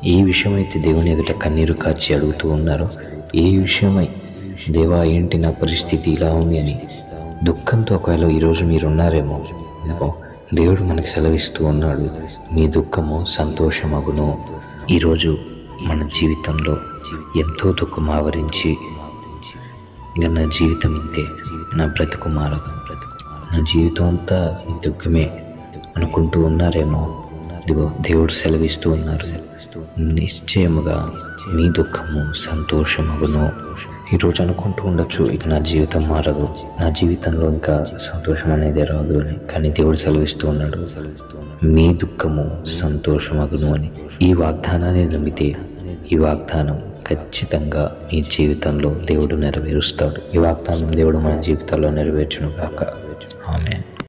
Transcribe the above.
ఏ విషయమైతే దేవుని ఎదుట కన్నీరు కార్చి అడుగుతూ ఉన్నారో ఏ విషయమై దేవా ఏంటి నా పరిస్థితి ఇలా ఉంది అని దుఃఖంతో ఒకవేళ ఈరోజు మీరు ఉన్నారేమో ఇదిగో దేవుడు మనకి సెలవిస్తూ ఉన్నాడు మీ దుఃఖము సంతోషమగును ఈరోజు మన జీవితంలో ఎంతో దుఃఖం ఆవరించి ఇక నా జీవితం ఇంతే నా బ్రతుకు మారదు నా జీవితం అంతా ఈ దుఃఖమే అనుకుంటూ ఉన్నారేమో ఇదిగో దేవుడు సెలవిస్తూ ఉన్నారు నిశ్చయముగా మీ దుఃఖము సంతోషమగును ఈరోజు అనుకుంటూ ఉండొచ్చు ఇక నా జీవితం మారదు నా జీవితంలో ఇంకా సంతోషం అనేది రాదు అని కానీ దేవుడు సెలవిస్తూ ఉన్నాడు మీ దుఃఖము సంతోషమగును అని ఈ వాగ్దానాన్ని నమ్మితే ఈ వాగ్దానం ఖచ్చితంగా మీ జీవితంలో దేవుడు నెరవేరుస్తాడు ఈ వాగ్దానం దేవుడు మన జీవితాల్లో నెరవేర్చును కాక ఆమె